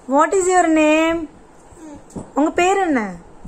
What is your name உங்க பேர் என்ன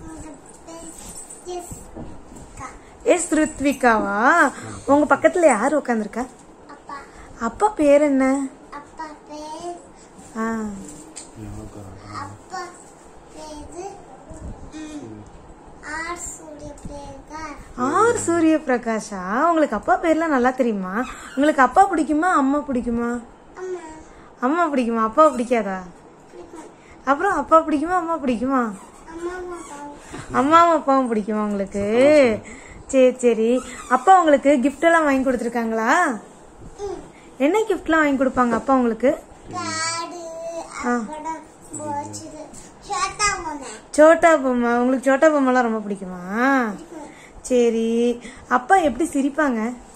எஸ் ருத்விகாவா உங்க பக்கத்துல யார் உட்காந்துருக்கா அப்பா அப்பா பேர் என்ன அப்பா பேர் ஆ அப்பா பேரு ம், ஆர் சூரிய பிரகாஷ் ஆர் சூரிய பிரகாஷா உங்களுக்கு அப்பா பேர்லாம் நல்லா தெரியுமா உங்களுக்கு அப்பா பிடிக்குமா அம்மா பிடிக்குமா அம்மா அம்மா பிடிக்குமா அப்பா பிடிக்காதா பிடிக்கும் அப்புறம் அப்பா பிடிக்குமா அம்மா பிடிக்குமா அம்மா அப்பாவும் அம்மாவும் அப்பாவும் பிடிக்குமா உங்களுக்கு சரி சரி அப்பா உங்களுக்கு gift எல்லாம் வாங்கி கொடுத்துருக்காங்களா என்ன கிஃப்ட்லாம் வாங்கி கொடுப்பாங்க அப்பா உங்களுக்கு காடு அப்புறம் போச்சுது ஷாட்டா போனேன் சோட்டா பொம்மை உங்களுக்கு சோட்டா பொம்மைலாம் ரொம்ப பிடிக்குமா சரி அப்பா எப்படி சிரிப்பாங்க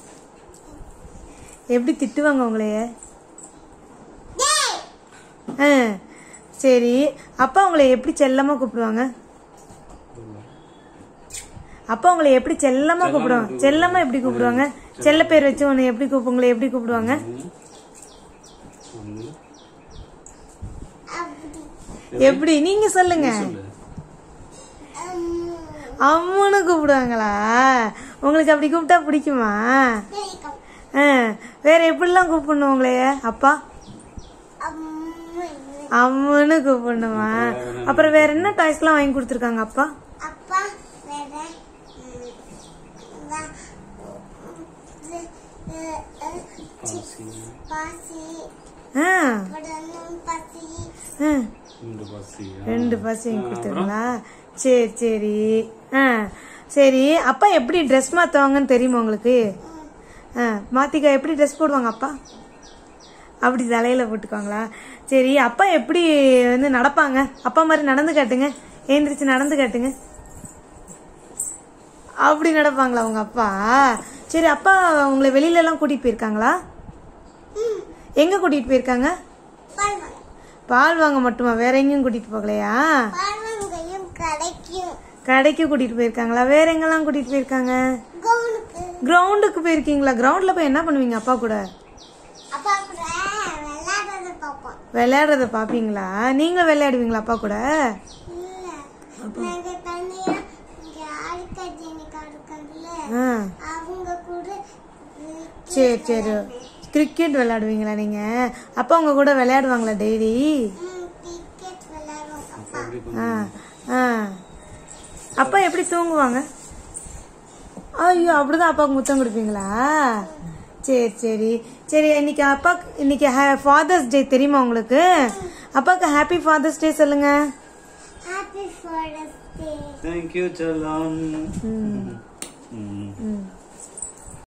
எப்படி திட்டுவாங்க உங்களைய ஆ சரி அப்பா உங்களை எப்படி செல்லமா கூப்பிடுவாங்க அப்பா உங்களை எப்படி செல்லமா கூப்பிடுவாங்க செல்லமா எப்படி கூப்பிடுவாங்க செல்ல பேர் வச்சு உன்னை எப்படி கூப்பிடு உங்களை எப்படி கூப்பிடுவாங்க அப்படி எப்படி நீங்க சொல்லுங்க ம், அம்முன்னு கூப்பிடுவாங்களா உங்களுக்கு அப்படி கூப்பிட்டா பிடிக்குமா பிடிக்கும் ஆ, வேற எப்படிலாம் கூப்பிடணும் உங்களைய அப்பா அம்மா அம்முன்னு கூப்பிடணுமா அப்புறம் வேற என்ன டாய்ஸ்லாம் வாங்கி கொடுத்துருக்காங்க அப்பா அப்பா வேற ம், வா- இது, இது, இது, சி- பாசி ஆ, அப்புறம் பசி ஆ, இந்த பஸ்ஸியா ரெண்டு பஸ் வாங்கி கொடுத்துருங்களா சரி சரி ஆ சரி அப்பா எப்படி ட்ரெஸ் மாத்துவாங்கன்னு தெரியுமா உங்களுக்கு ஆ மாத்திக்கா எப்படி ட்ரெஸ் போடுவாங்க அப்பா அப்படி தலையில போட்டுக்குவாங்களா சரி அப்பா எப்படி வந்து நடப்பாங்க அப்பா மாதிரி நடந்து காட்டுங்க ஏந்திரிச்சு நடந்து காட்டுங்க அப்படி நடப்பாங்களா உங்க அப்பா சரி அப்பா உங்களை வெளியில எல்லாம் கூட்டிட்டு போயிருக்காங்களா எங்க கூட்டிட்டு போயிருக்காங்க பால்வாங்க பால் வாங்க மட்டுமா வேற எங்கேயும் கூட்டிட்டு போகலையா பால்வாங்கையும் கிடைக்கும் கடைக்கு கூட்டிட்டு போயிருக்காங்களா வேற எங்கெல்லாம் கூட்டிட்டு போயிருக்காங்க கவுனுக்கு கிரவுண்டுக்கு போயிருக்கீங்களா கிரவுண்ட்ல போய் என்ன பண்ணுவீங்க அப்பா கூட அப்பா கூட விளையாடுறத பார்ப்போம் விளையாடுறத பாப்பீங்களா நீங்க விளையாடுவீங்களா அப்பா கூட இல்ல நாங்க தனியா இங்க ஆடிக்காஜினிக்கா இருக்காங்கல்ல ஆ, அவங்க கூட சரி சரி கிரிக்கெட் விளையாடுவீங்களா நீங்க அப்பா உங்க கூட விளையாடுவாங்களா டெய்லி கிரிக்கெட் விளையாடுவோம் அப்பா ஆ ஆ அப்பா எப்படி தூங்குவாங்க ஐயோ அப்படிதான் அப்பாவுக்கு முத்தம் கொடுப்பீங்களா சரி சரி சரி இன்னைக்கு அப்பா இன்னைக்கு ஃபாதர்ஸ் டே தெரியுமா உங்களுக்கு அப்பாவுக்கு ஹாப்பி ஃபாதர்ஸ் டே சொல்லுங்க ஹாப்பி ஃபாதர்ஸ் டே தேங்க்யூ செல்லம் ம். ம்.